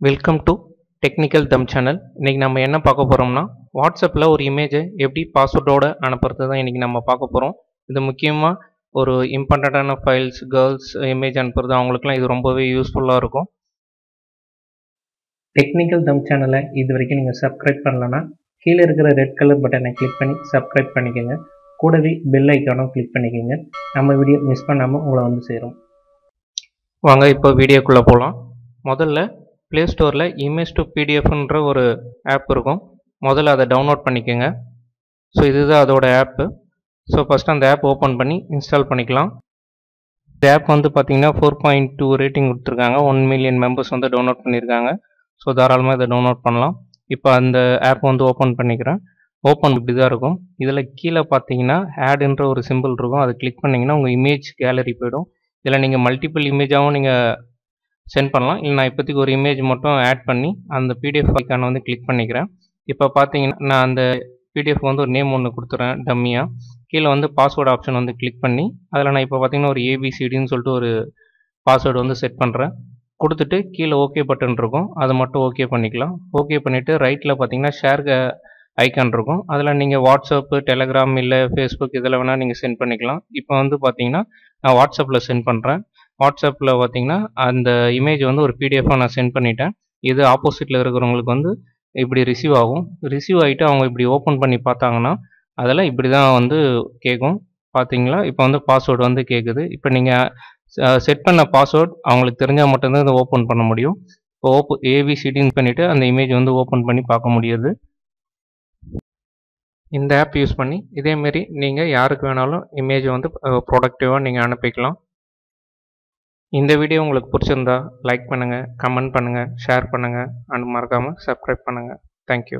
welcome to technical தம் channel இன்றைக்கி நம்ம என்ன பார்க்க போகிறோம்னா வாட்ஸ்அப்பில் ஒரு இமேஜை எப்படி பாஸ்வேர்டோடு அனுப்புறது தான் இன்றைக்கி நம்ம பார்க்க போகிறோம் இது முக்கியமாக ஒரு இம்பார்ட்டண்ட்டான ஃபைல்ஸ் கேர்ள்ஸ் இமேஜ் அனுப்புறது அவங்களுக்குலாம் இது ரொம்பவே யூஸ்ஃபுல்லாக இருக்கும் டெக்னிக்கல் தம் சேனலை இது வரைக்கும் நீங்கள் சப்ஸ்கிரைப் பண்ணலன்னா கீழே இருக்கிற ரெட் கலர் பட்டனை கிளிக் பண்ணி சப்ஸ்கிரைப் பண்ணிக்கோங்க கூடவே பெல் ஐக்கானும் கிளிக் பண்ணிக்கோங்க நம்ம வீடியோ மிஸ் பண்ணாமல் உங்களை வந்து சேரும் வாங்க இப்போ வீடியோக்குள்ளே போகலாம் முதல்ல ப்ளே ஸ்டோரில் இமேஜ் டு பிடிஎஃப்ன்ற ஒரு ஆப் இருக்கும் முதல்ல அதை டவுன்லோட் பண்ணிக்கோங்க ஸோ இதுதான் அதோட ஆப்பு ஸோ ஃபஸ்ட் அந்த ஆப் ஓப்பன் பண்ணி இன்ஸ்டால் பண்ணிக்கலாம் இந்த ஆப் வந்து பார்த்தீங்கன்னா ஃபோர் பாயிண்ட் டூ ரேட்டிங் கொடுத்துருக்காங்க ஒன் மில்லியன் மெம்பர்ஸ் வந்து டவுன்லோட் பண்ணியிருக்காங்க ஸோ தாராளமாக இதை டவுன்லோட் பண்ணலாம் இப்போ அந்த ஆப் வந்து ஓப்பன் பண்ணிக்கிறேன் ஓப்பன் இப்படி தான் இருக்கும் இதில் கீழே பார்த்தீங்கன்னா ஆடுன்ற ஒரு சிம்பிள் இருக்கும் அதை கிளிக் பண்ணிங்கன்னா உங்கள் இமேஜ் கேலரி போயிடும் இதில் நீங்கள் மல்டிபிள் இமேஜாகவும் நீங்கள் சென்ட் பண்ணலாம் இல்லை நான் இப்போதைக்கு ஒரு இமேஜ் மட்டும் ஆட் பண்ணி அந்த பிடிஎஃப் ஐக்கானை வந்து கிளிக் பண்ணிக்கிறேன் இப்போ பார்த்தீங்கன்னா நான் அந்த பிடிஎஃப் வந்து ஒரு நேம் ஒன்று கொடுத்துறேன் டம்மியாக கீழே வந்து பாஸ்வேர்டு ஆப்ஷன் வந்து கிளிக் பண்ணி அதில் நான் இப்போ பார்த்தீங்கன்னா ஒரு ஏபிசிடின்னு சொல்லிட்டு ஒரு பாஸ்வேர்டு வந்து செட் பண்ணுறேன் கொடுத்துட்டு கீழே ஓகே பட்டன் இருக்கும் அதை மட்டும் ஓகே பண்ணிக்கலாம் ஓகே பண்ணிவிட்டு ரைட்டில் பார்த்தீங்கன்னா ஷேர் ஐக்கான் இருக்கும் அதில் நீங்கள் வாட்ஸ்அப்பு டெலகிராம் இல்லை ஃபேஸ்புக் இதில் வேணால் நீங்கள் சென்ட் பண்ணிக்கலாம் இப்போ வந்து பார்த்தீங்கன்னா நான் வாட்ஸ்அப்பில் சென்ட் பண்ணுறேன் வாட்ஸ்அப்பில் பார்த்தீங்கன்னா அந்த இமேஜ் வந்து ஒரு பிடிஎஃபாக நான் சென்ட் பண்ணிட்டேன் இது ஆப்போசிட்டில் இருக்கிறவங்களுக்கு வந்து இப்படி ரிசீவ் ஆகும் ரிசீவ் ஆகிட்டு அவங்க இப்படி ஓப்பன் பண்ணி பார்த்தாங்கன்னா அதில் இப்படி தான் வந்து கேட்கும் பார்த்தீங்களா இப்போ வந்து பாஸ்வேர்டு வந்து கேட்குது இப்போ நீங்கள் செட் பண்ண பாஸ்வேர்ட் அவங்களுக்கு தெரிஞ்சால் மட்டும்தான் இதை ஓப்பன் பண்ண முடியும் இப்போ ஓப்ப ஏபிசிடின்னு பண்ணிவிட்டு அந்த இமேஜ் வந்து ஓப்பன் பண்ணி பார்க்க முடியாது இந்த ஆப் யூஸ் பண்ணி இதேமாரி நீங்கள் யாருக்கு வேணாலும் இமேஜை வந்து ப்ரொடக்டிவாக நீங்கள் அனுப்பிக்கலாம் இந்த வீடியோ உங்களுக்கு பிடிச்சிருந்தா லைக் பண்ணுங்கள் கமெண்ட் பண்ணுங்கள் ஷேர் பண்ணுங்கள் அண்ட் மறக்காமல் சப்ஸ்கிரைப் பண்ணுங்கள் தேங்க்யூ